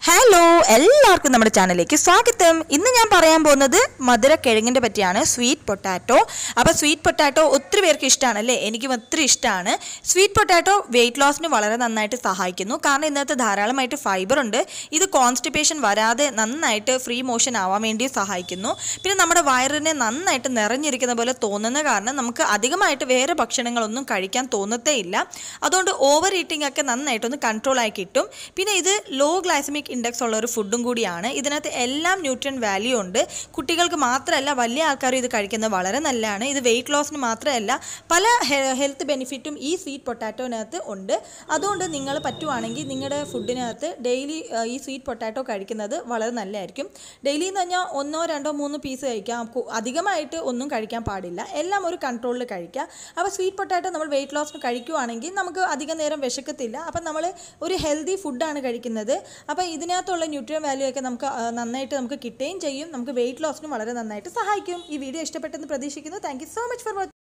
hello എല്ലാവർക്കും നമ്മുടെ ചാനലിലേക്ക് സ്വാഗതം ഇന്ന് ഞാൻ പറയാൻ പോകുന്നത് മധുര കിഴങ്ങിൻ്റെ പറ്റിയാണ് സ്വീറ്റ് പൊട്ടാറ്റോ അപ്പോൾ സ്വീറ്റ് പൊട്ടാറ്റോ ഒത്തിരി പേർക്ക് ഇഷ്ടമാണ് അല്ലേ എനിക്കും ഒത്തിരി ഇഷ്ടമാണ് സ്വീറ്റ് പൊട്ടാറ്റോ വെയിറ്റ് ലോസിന് വളരെ നന്നായിട്ട് സഹായിക്കുന്നു കാരണം ഇന്നത്തെ ധാരാളമായിട്ട് ഫൈബർ ഉണ്ട് ഇത് കോൺസ്റ്റിപ്പേഷൻ വരാതെ നന്നായിട്ട് ഫ്രീ മോഷൻ ആവാൻ വേണ്ടി സഹായിക്കുന്നു പിന്നെ നമ്മുടെ വയറിനെ നന്നായിട്ട് നിറഞ്ഞിരിക്കുന്ന പോലെ തോന്നുന്ന കാരണം നമുക്ക് അധികമായിട്ട് വേറെ ഭക്ഷണങ്ങളൊന്നും കഴിക്കാൻ തോന്നത്തേ ഇല്ല അതുകൊണ്ട് ഓവർ ഈറ്റിംഗ് ഒക്കെ നന്നായിട്ടൊന്ന് കൺട്രോൾ ആയി കിട്ടും പിന്നെ ഇത് ലോ ഗ്ലൈസമിക് ഇൻഡെക്സ് ഉള്ള ഒരു ഫുഡും കൂടിയാണ് ഇതിനകത്ത് എല്ലാം ന്യൂട്രിയൻ വാല്യൂ ഉണ്ട് കുട്ടികൾക്ക് മാത്രമല്ല വലിയ ആൾക്കാരും ഇത് കഴിക്കുന്നത് വളരെ നല്ലതാണ് ഇത് വെയിറ്റ് ലോസിന് മാത്രമല്ല പല ഹെൽത്ത് ബെനിഫിറ്റും ഈ സ്വീറ്റ് പൊട്ടാറ്റോനകത്ത് ഉണ്ട് അതുകൊണ്ട് നിങ്ങൾ പറ്റുവാണെങ്കിൽ നിങ്ങളുടെ ഫുഡിനകത്ത് ഡെയിലി ഈ സ്വീറ്റ് പൊട്ടാറ്റോ കഴിക്കുന്നത് വളരെ നല്ലതായിരിക്കും ഡെയിലി എന്ന് പറഞ്ഞാൽ ഒന്നോ രണ്ടോ മൂന്നോ പീസ് കഴിക്കാം കു- അധികമായിട്ട് ഒന്നും കഴിക്കാൻ പാടില്ല എല്ലാം ഒരു കൺട്രോളിൽ കഴിക്കുക അപ്പോൾ സ്വീറ്റ് പൊട്ടാറ്റോ നമ്മൾ വെയിറ്റ് ലോസിന് കഴിക്കുവാണെങ്കിൽ നമുക്ക് അധികം നേരം വിശക്കത്തില്ല അപ്പം നമ്മൾ ഒരു ഹെൽത്തി ഫുഡാണ് കഴിക്കുന്നത് അപ്പോൾ ഇതിനകത്തുള്ള ന്യൂട്രിയൻ വാല്യൂ ഒക്കെ നമുക്ക് ആ, നന്നായിട്ട് നമുക്ക് കിട്ടുകയും ചെയ്യും നമുക്ക് വെയിറ്റ് ലോസിനും വളരെ നന്നായിട്ട് സഹായിക്കും ഈ വീഡിയോ ഇഷ്ടപ്പെട്ടെന്ന് പ്രതീക്ഷിക്കുന്നു thank you so much for watching